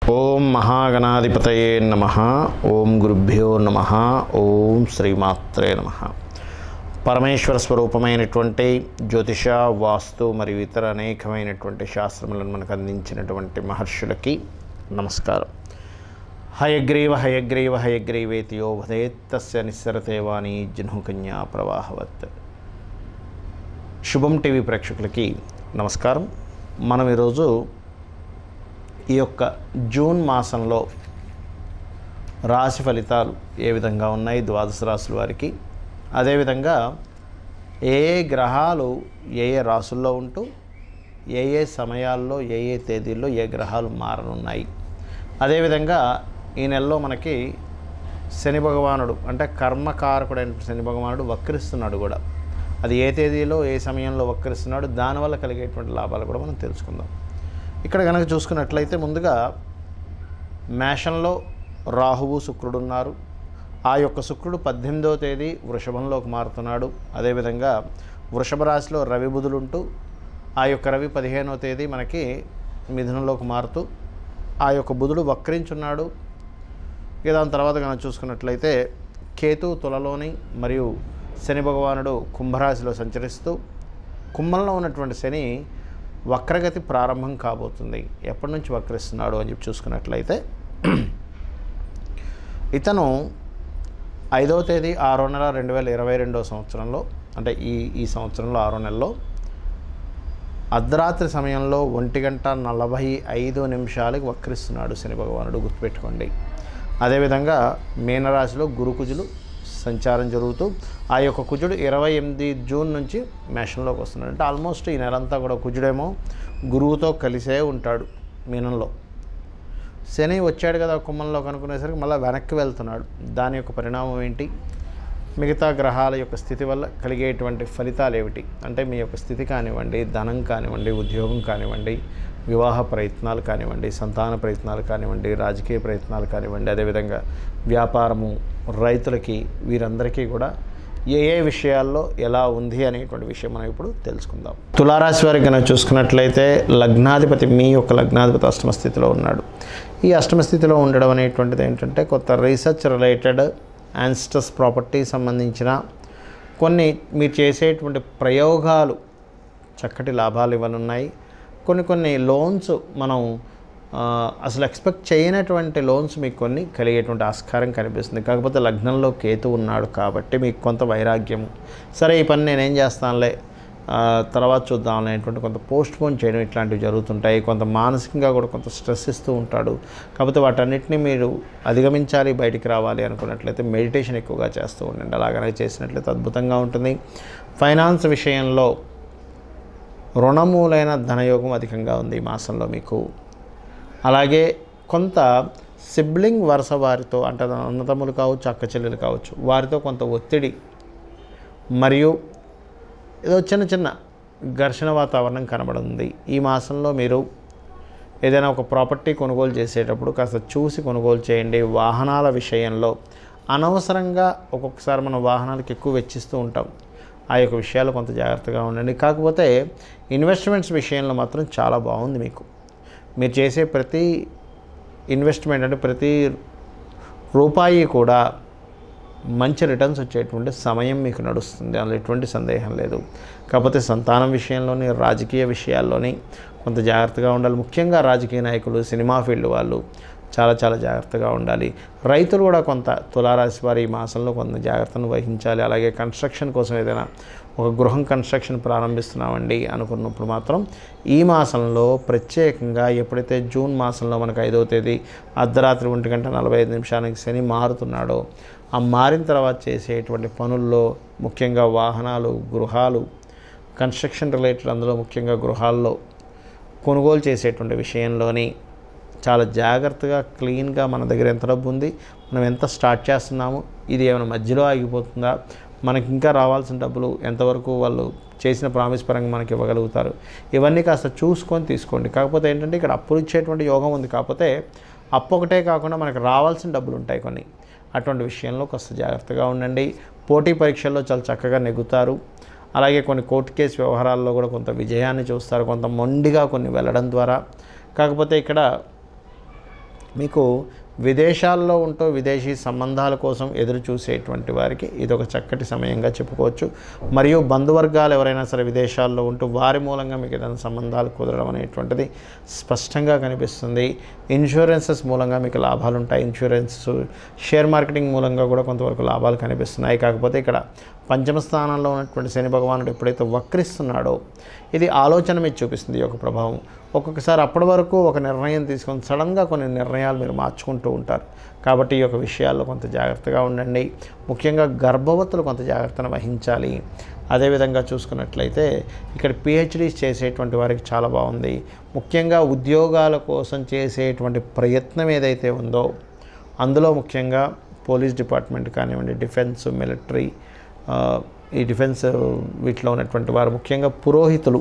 ఓం మహాగణాధిపతయే నమ ఓం గురుభ్యో నమ ఓం శ్రీమాత్రే నమ పరమేశ్వర స్వరూపమైనటువంటి జ్యోతిష వాస్తు మరియు ఇతర అనేకమైనటువంటి శాస్త్రములను మనకు అందించినటువంటి మహర్షులకి నమస్కారం హయగ్రీవ హయగ్రీవ హయగ్రీవేతియో వదేత్తస్య నిస్సరతే వాణి జహ్నుకన్యా ప్రవాహవత్ శుభం టీవీ ప్రేక్షకులకి నమస్కారం మనం ఈరోజు ఈ యొక్క జూన్ మాసంలో రాశి ఫలితాలు ఏ విధంగా ఉన్నాయి ద్వాదశ రాశుల వారికి అదేవిధంగా ఏ ఏ గ్రహాలు ఏ ఏ రాసుల్లో ఉంటూ ఏ ఏ సమయాల్లో ఏ ఏ తేదీల్లో ఏ గ్రహాలు మారనున్నాయి అదేవిధంగా ఈ నెలలో మనకి శని భగవానుడు అంటే కర్మకారకుడైన శని భగవానుడు వక్రిస్తున్నాడు కూడా అది ఏ తేదీలో ఏ సమయంలో వక్రిస్తున్నాడు దానివల్ల కలిగేటువంటి లాభాలు కూడా మనం తెలుసుకుందాం ఇక్కడ కనుక చూసుకున్నట్లయితే ముందుగా మేషంలో రాహువు శుక్రుడు ఉన్నారు ఆ యొక్క శుక్రుడు పద్దెనిమిదవ తేదీ వృషభంలోకి మారుతున్నాడు అదేవిధంగా వృషభ రాశిలో రవి బుధులు ఉంటూ ఆ యొక్క రవి పదిహేనవ తేదీ మనకి మిథునంలోకి మారుతూ ఆ యొక్క బుధుడు వక్రించున్నాడు ఇక దాని తర్వాత కనుక చూసుకున్నట్లయితే కేతు తులలోని మరియు శని భగవానుడు కుంభరాశిలో సంచరిస్తూ కుంభంలో ఉన్నటువంటి శని వక్రగతి ప్రారంభం కాబోతుంది ఎప్పటి నుంచి వక్రిస్తున్నాడు అని చెప్పి చూసుకున్నట్లయితే ఇతను ఐదవ తేదీ ఆరో నెల రెండు వేల ఇరవై రెండవ సంవత్సరంలో అంటే ఈ ఈ సంవత్సరంలో ఆరో నెలలో అర్ధరాత్రి సమయంలో ఒంటి గంట నలభై ఐదు నిమిషాలకు వక్రిస్తున్నాడు శని భగవానుడు గుర్తుపెట్టుకోండి అదేవిధంగా మీనరాశిలో గురుకుజులు సంచారం జరుగుతూ ఆ యొక్క కుజుడు ఇరవై ఎనిమిది జూన్ నుంచి మేషంలోకి వస్తున్నాడు అంటే ఆల్మోస్ట్ ఈ నెలంతా కూడా కుజుడేమో గురువుతో కలిసే ఉంటాడు మీనంలో శని వచ్చాడు కదా కుంభంలో కనుక్కునేసరికి మళ్ళీ వెనక్కి వెళ్తున్నాడు దాని యొక్క పరిణామం ఏంటి మిగతా గ్రహాల యొక్క స్థితి వల్ల కలిగేటువంటి ఫలితాలు ఏమిటి అంటే మీ యొక్క స్థితి కానివ్వండి ధనం కానివ్వండి ఉద్యోగం కానివ్వండి వివాహ ప్రయత్నాలు కానివ్వండి సంతాన ప్రయత్నాలు కానివ్వండి రాజకీయ ప్రయత్నాలు కానివ్వండి అదేవిధంగా వ్యాపారము రైతులకి వీరందరికీ కూడా ఏ ఏ విషయాల్లో ఎలా ఉంది అనేటువంటి విషయం మనం ఇప్పుడు తెలుసుకుందాం తులారాశి వారికి కనుక చూసుకున్నట్లయితే లగ్నాధిపతి మీ యొక్క లగ్నాధిపతి అష్టమ స్థితిలో ఉన్నాడు ఈ అష్టమ స్థితిలో ఉండడం అనేటువంటిది ఏంటంటే కొత్త రీసెర్చ్ రిలేటెడ్ యాన్స్టస్ ప్రాపర్టీ సంబంధించిన కొన్ని మీరు చేసేటువంటి ప్రయోగాలు చక్కటి లాభాలు ఇవ్వనున్నాయి కొన్ని కొన్ని లోన్స్ మనం ఆ, అసలు ఎక్స్పెక్ట్ చేయనటువంటి లోన్స్ మీకు కొన్ని కలిగేటువంటి ఆస్కారం కనిపిస్తుంది కాకపోతే లగ్నంలో కేతు ఉన్నాడు కాబట్టి మీకు కొంత వైరాగ్యము సరే ఈ పని నేనేం చేస్తానులే ఆ, తర్వాత చూద్దాం అనేటువంటి కొంత పోస్ట్ పోన్ చేయడం ఇట్లాంటివి జరుగుతుంటాయి కొంత మానసికంగా కూడా కొంత స్ట్రెస్ ఇస్తూ ఉంటాడు కాకపోతే వాటన్నిటిని మీరు అధిగమించాలి బయటికి రావాలి అనుకున్నట్లయితే మెడిటేషన్ ఎక్కువగా చేస్తూ ఉండండి అలాగనే చేసినట్లయితే అద్భుతంగా ఉంటుంది ఫైనాన్స్ విషయంలో రుణమూలైన ధనయోగం అధికంగా ఉంది ఈ మాసంలో మీకు అలాగే కొంత సిబ్లింగ్ వరుస వారితో అంటే అన్నతమ్ములు కావచ్చు అక్క చెల్లెలు కావచ్చు వారితో కొంత ఒత్తిడి మరియు ఏదో చిన్న చిన్న ఘర్షణ వాతావరణం కనబడుతుంది ఈ మాసంలో మీరు ఏదైనా ఒక ప్రాపర్టీ కొనుగోలు చేసేటప్పుడు కాస్త చూసి కొనుగోలు చేయండి వాహనాల విషయంలో అనవసరంగా ఒక్కొక్కసారి మనం వాహనాలకు ఎక్కువ వెచ్చిస్తూ ఉంటాం ఆ యొక్క విషయాలు కొంత జాగ్రత్తగా ఉండండి కాకపోతే ఇన్వెస్ట్మెంట్స్ విషయంలో మాత్రం చాలా బాగుంది మీకు మీరు చేసే ప్రతి ఇన్వెస్ట్మెంట్ అంటే ప్రతి రూపాయి కూడా మంచి రిటర్న్స్ వచ్చేటువంటి సమయం మీకు నడుస్తుంది అందులో ఎటువంటి సందేహం లేదు కాకపోతే సంతానం విషయంలోని రాజకీయ విషయాల్లోని కొంత జాగ్రత్తగా ఉండాలి ముఖ్యంగా రాజకీయ నాయకులు సినిమా ఫీల్డ్ వాళ్ళు చాలా చాలా జాగ్రత్తగా ఉండాలి రైతులు కూడా కొంత తులారాశి వారి ఈ మాసంలో కొంత జాగ్రత్తను వహించాలి అలాగే కన్స్ట్రక్షన్ కోసం ఏదైనా ఒక గృహం కన్స్ట్రక్షన్ ప్రారంభిస్తున్నామండి అనుకున్నప్పుడు మాత్రం ఈ మాసంలో ప్రత్యేకంగా ఎప్పుడైతే జూన్ మాసంలో మనకు ఐదవ తేదీ అర్ధరాత్రి ఒంటి గంట నలభై ఐదు నిమిషానికి శని మారుతున్నాడో ఆ మారిన తర్వాత చేసేటువంటి పనుల్లో ముఖ్యంగా వాహనాలు గృహాలు కన్స్ట్రక్షన్ రిలేటెడ్ అందులో ముఖ్యంగా గృహాల్లో కొనుగోలు చేసేటువంటి విషయంలోని చాలా జాగ్రత్తగా క్లీన్గా మన దగ్గర ఎంత డబ్బు ఉంది మనం ఎంత స్టార్ట్ చేస్తున్నాము ఇది ఏమైనా మధ్యలో ఆగిపోతుందా మనకి ఇంకా రావాల్సిన డబ్బులు ఎంతవరకు వాళ్ళు చేసిన ప్రామిస్ పరంగా మనకి ఇవ్వగలుగుతారు ఇవన్నీ కాస్త చూసుకొని తీసుకోండి కాకపోతే ఏంటంటే ఇక్కడ అప్పులు ఇచ్చేటువంటి యోగం ఉంది కాకపోతే అప్పు ఒకటే కాకుండా మనకు రావాల్సిన డబ్బులు ఉంటాయి కొన్ని అటువంటి విషయంలో కాస్త జాగ్రత్తగా ఉండండి పోటీ పరీక్షల్లో చాలా చక్కగా నెగ్గుతారు అలాగే కొన్ని కోర్టు కేసు వ్యవహారాల్లో కూడా కొంత విజయాన్ని చూస్తారు కొంత మొండిగా కొన్ని వెళ్ళడం ద్వారా కాకపోతే ఇక్కడ మీకు విదేశాల్లో ఉంటూ విదేశీ సంబంధాల కోసం ఎదురు చూసేటువంటి వారికి ఇది ఒక చక్కటి సమయంగా చెప్పుకోవచ్చు మరియు బంధువర్గాలు ఎవరైనా సరే విదేశాల్లో ఉంటూ వారి మూలంగా మీకు ఏదైనా సంబంధాలు కుదరడం అనేటువంటిది స్పష్టంగా కనిపిస్తుంది ఇన్సూరెన్సెస్ మూలంగా మీకు లాభాలు ఉంటాయి ఇన్సూరెన్స్ షేర్ మార్కెటింగ్ మూలంగా కూడా కొంతవరకు లాభాలు కనిపిస్తున్నాయి కాకపోతే ఇక్కడ పంచమ స్థానంలో ఉన్నటువంటి శని భగవానుడు ఎప్పుడైతే వక్రిస్తున్నాడో ఇది ఆలోచన మీద చూపిస్తుంది ఈ యొక్క ప్రభావం ఒక్కొక్కసారి అప్పటి వరకు ఒక నిర్ణయం తీసుకొని సడన్గా కొన్ని నిర్ణయాలు మీరు మార్చుకుంటూ ఉంటారు కాబట్టి ఈ యొక్క విషయాల్లో కొంత జాగ్రత్తగా ఉండండి ముఖ్యంగా గర్భవతులు కొంత జాగ్రత్తను వహించాలి అదేవిధంగా చూసుకున్నట్లయితే ఇక్కడ పిహెచ్డీస్ చేసేటువంటి వారికి చాలా బాగుంది ముఖ్యంగా ఉద్యోగాల కోసం చేసేటువంటి ప్రయత్నం ఏదైతే ఉందో అందులో ముఖ్యంగా పోలీస్ డిపార్ట్మెంట్ కానివ్వండి డిఫెన్స్ మిలిటరీ ఆ, ఈ డిఫెన్స్ వీటిలో ఉన్నటువంటి వారు ముఖ్యంగా పురోహితులు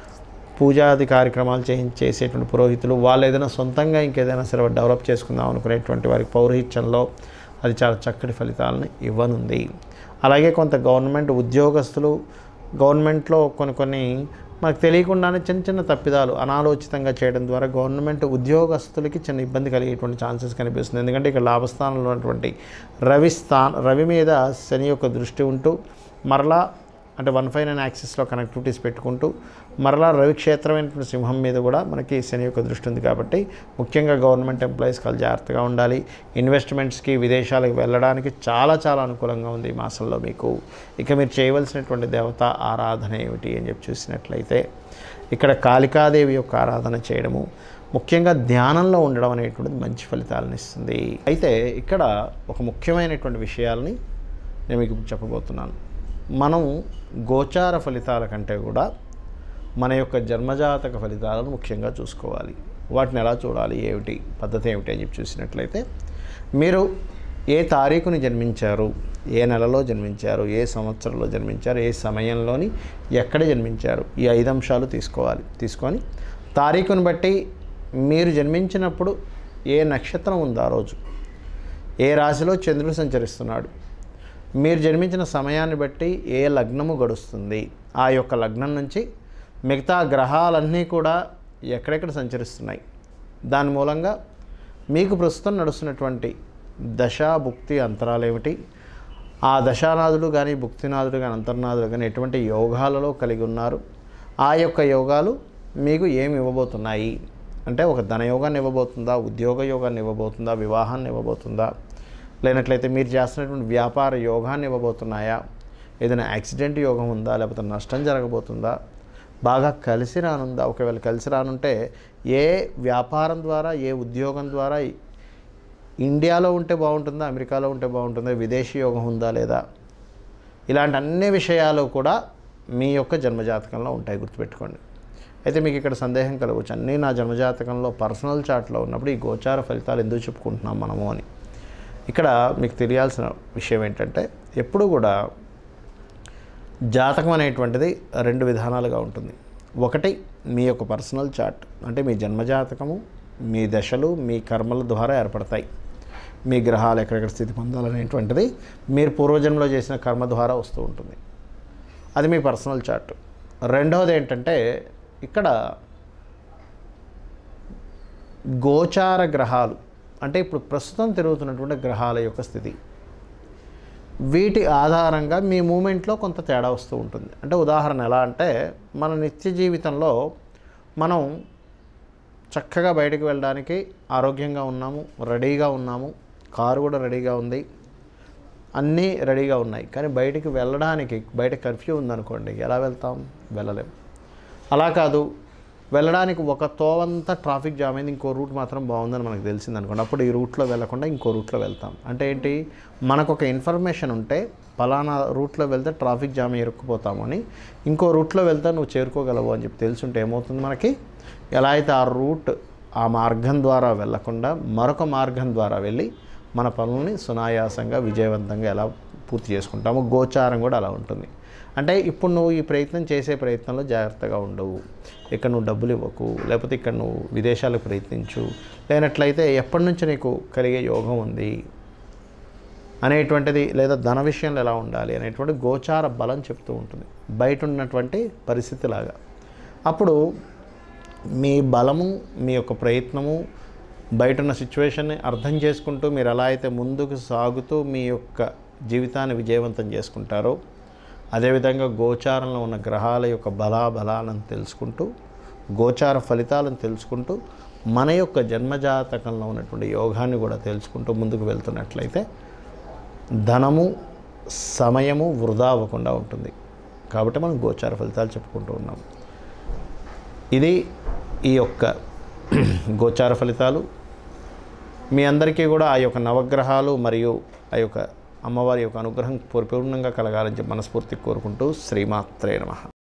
పూజాది కార్యక్రమాలు చే చేసేటువంటి పురోహితులు వాళ్ళు ఏదైనా సొంతంగా ఇంకేదైనా సరే డెవలప్ చేసుకుందాం అనుకునేటువంటి వారికి పౌరహిత్యంలో అది చాలా చక్కటి ఫలితాలను ఇవ్వనుంది అలాగే కొంత గవర్నమెంట్ ఉద్యోగస్తులు గవర్నమెంట్లో కొన్ని కొన్ని మనకు తెలియకుండానే చిన్న చిన్న తప్పిదాలు అనాలోచితంగా చేయడం ద్వారా గవర్నమెంట్ ఉద్యోగస్తులకి చిన్న ఇబ్బంది కలిగేటువంటి ఛాన్సెస్ కనిపిస్తుంది ఎందుకంటే ఇక్కడ లాభస్థానంలో ఉన్నటువంటి రవి స్థాన్ రవి మీద శని యొక్క దృష్టి ఉంటూ మరలా అంటే వన్ ఫైవ్ నైన్ యాక్సిస్లో కనెక్టివిటీస్ పెట్టుకుంటూ మరలా రవి క్షేత్రమైనటువంటి సింహం మీద కూడా మనకి శని యొక్క దృష్టి ఉంది కాబట్టి ముఖ్యంగా గవర్నమెంట్ ఎంప్లాయీస్ చాలా జాగ్రత్తగా ఉండాలి ఇన్వెస్ట్మెంట్స్కి విదేశాలకు వెళ్ళడానికి చాలా చాలా అనుకూలంగా ఉంది ఈ మాసంలో మీకు ఇక మీరు చేయవలసినటువంటి దేవత ఆరాధన ఏమిటి అని చెప్పి చూసినట్లయితే ఇక్కడ కాళికాదేవి యొక్క ఆరాధన చేయడము ముఖ్యంగా ధ్యానంలో ఉండడం అనేటువంటిది మంచి ఫలితాలను ఇస్తుంది అయితే ఇక్కడ ఒక ముఖ్యమైనటువంటి విషయాల్ని నేను మీకు ఇప్పుడు చెప్పబోతున్నాను మనం గోచార ఫలితాల కంటే కూడా మన యొక్క జన్మజాతక ఫలితాలను ముఖ్యంగా చూసుకోవాలి వాటిని ఎలా చూడాలి ఏమిటి పద్ధతి ఏమిటి అని చెప్పి చూసినట్లయితే మీరు ఏ తారీఖుని జన్మించారు ఏ నెలలో జన్మించారు ఏ సంవత్సరంలో జన్మించారు ఏ సమయంలోని ఎక్కడ జన్మించారు ఈ ఐదు అంశాలు తీసుకోవాలి తీసుకొని తారీఖుని బట్టి మీరు జన్మించినప్పుడు ఏ నక్షత్రం ఉందో ఆ రోజు ఏ రాశిలో చంద్రుడు సంచరిస్తున్నాడు మీరు జన్మించిన సమయాన్ని బట్టి ఏ లగ్నము గడుస్తుంది ఆ యొక్క లగ్నం నుంచి మిగతా గ్రహాలన్నీ కూడా ఎక్కడెక్కడ సంచరిస్తున్నాయి దాని మూలంగా మీకు ప్రస్తుతం నడుస్తున్నటువంటి దశ భుక్తి అంతరాలు ఏమిటి ఆ దశానాథుడు కానీ భుక్తినాథుడు కానీ అంతర్నాథుడు కానీ ఎటువంటి యోగాలలో కలిగి ఉన్నారు ఆ యొక్క యోగాలు మీకు ఏమి ఇవ్వబోతున్నాయి అంటే ఒక ధనయోగాన్ని ఇవ్వబోతుందా ఉద్యోగ యోగాన్ని ఇవ్వబోతుందా వివాహాన్ని ఇవ్వబోతుందా లేనట్లయితే మీరు చేస్తున్నటువంటి వ్యాపార యోగాన్ని ఇవ్వబోతున్నాయా ఏదైనా యాక్సిడెంట్ యోగం ఉందా లేకపోతే నష్టం జరగబోతుందా బాగా కలిసి రానుందా ఒకవేళ కలిసి రానుంటే ఏ వ్యాపారం ద్వారా ఏ ఉద్యోగం ద్వారా ఇండియాలో ఉంటే బాగుంటుందా అమెరికాలో ఉంటే బాగుంటుందా విదేశీ యోగం ఉందా లేదా ఇలాంటి అన్ని విషయాలు కూడా మీ యొక్క జన్మజాతకంలో ఉంటాయి గుర్తుపెట్టుకోండి అయితే మీకు ఇక్కడ సందేహం కలగవచ్చు అన్నీ నా జన్మజాతకంలో పర్సనల్ చార్ట్లో ఉన్నప్పుడు ఈ గోచార ఫలితాలు ఎందుకు చెప్పుకుంటున్నాం మనము అని ఇక్కడ మీకు తెలియాల్సిన విషయం ఏంటంటే ఎప్పుడు కూడా జాతకం అనేటువంటిది రెండు విధానాలుగా ఉంటుంది ఒకటి మీ యొక్క పర్సనల్ చార్ట్ అంటే మీ జన్మజాతకము మీ దశలు మీ కర్మల ద్వారా ఏర్పడతాయి మీ గ్రహాలు ఎక్కడెక్కడ స్థితి పొందాలనేటువంటిది మీరు పూర్వజన్మలో చేసిన కర్మ ద్వారా వస్తూ ఉంటుంది అది మీ పర్సనల్ చార్ట్ రెండవది ఏంటంటే ఇక్కడ గోచార గ్రహాలు అంటే ఇప్పుడు ప్రస్తుతం తిరుగుతున్నటువంటి గ్రహాల యొక్క స్థితి వీటి ఆధారంగా మీ మూమెంట్లో కొంత తేడా వస్తూ ఉంటుంది అంటే ఉదాహరణ ఎలా అంటే మన నిత్య జీవితంలో మనం చక్కగా బయటకు వెళ్ళడానికి ఆరోగ్యంగా ఉన్నాము రెడీగా ఉన్నాము కారు కూడా రెడీగా ఉంది అన్నీ రెడీగా ఉన్నాయి కానీ బయటికి వెళ్ళడానికి బయట కర్ఫ్యూ ఉందనుకోండి ఎలా వెళ్తాం వెళ్ళలేం అలా కాదు వెళ్ళడానికి ఒక తోవంతా ట్రాఫిక్ జామ్ అయింది ఇంకో రూట్ మాత్రం బాగుందని మనకు తెలిసింది అనుకోండి అప్పుడు ఈ రూట్లో వెళ్ళకుండా ఇంకో రూట్లో వెళ్తాం అంటే ఏంటి మనకు ఒక ఇన్ఫర్మేషన్ ఉంటే పలానా రూట్లో వెళ్తే ట్రాఫిక్ జామ్ ఇరుక్కుపోతాము అని ఇంకో రూట్లో వెళ్తే నువ్వు చేరుకోగలవు అని చెప్పి తెలుసుంటే ఏమవుతుంది మనకి ఎలా అయితే ఆ రూట్ ఆ మార్గం ద్వారా వెళ్ళకుండా మరొక మార్గం ద్వారా వెళ్ళి మన పనుల్ని సునాయాసంగా విజయవంతంగా ఎలా పూర్తి చేసుకుంటామో గోచారం కూడా అలా ఉంటుంది అంటే ఇప్పుడు నువ్వు ఈ ప్రయత్నం చేసే ప్రయత్నంలో జాగ్రత్తగా ఉండవు ఇక్కడ నువ్వు డబ్బులు ఇవ్వకు లేకపోతే ఇక్కడ నువ్వు విదేశాలకు ప్రయత్నించు లేనట్లయితే ఎప్పటి నుంచి నీకు కలిగే యోగం ఉంది అనేటువంటిది లేదా ధన విషయంలో ఎలా ఉండాలి అనేటువంటి గోచార బలం చెప్తూ ఉంటుంది బయట ఉన్నటువంటి పరిస్థితి లాగా అప్పుడు మీ బలము మీ యొక్క ప్రయత్నము బయట ఉన్న సిచ్యువేషన్ని అర్థం చేసుకుంటూ మీరు ఎలా అయితే ముందుకు సాగుతూ మీ యొక్క జీవితాన్ని విజయవంతం చేసుకుంటారో అదేవిధంగా గోచారంలో ఉన్న గ్రహాల యొక్క బలాబలాలను తెలుసుకుంటూ గోచార ఫలితాలను తెలుసుకుంటూ మన యొక్క జన్మజాతకంలో ఉన్నటువంటి యోగాన్ని కూడా తెలుసుకుంటూ ముందుకు వెళ్తున్నట్లయితే ధనము సమయము వృధా అవ్వకుండా ఉంటుంది కాబట్టి మనం గోచార ఫలితాలు చెప్పుకుంటూ ఉన్నాం ఇది ఈ యొక్క గోచార ఫలితాలు మీ అందరికీ కూడా ఆ యొక్క నవగ్రహాలు మరియు ఆ యొక్క అమ్మవారి యొక్క అనుగ్రహం పరిపూర్ణంగా కలగాలని చెప్పి మనస్ఫూర్తి కోరుకుంటూ శ్రీమాత్రే నమః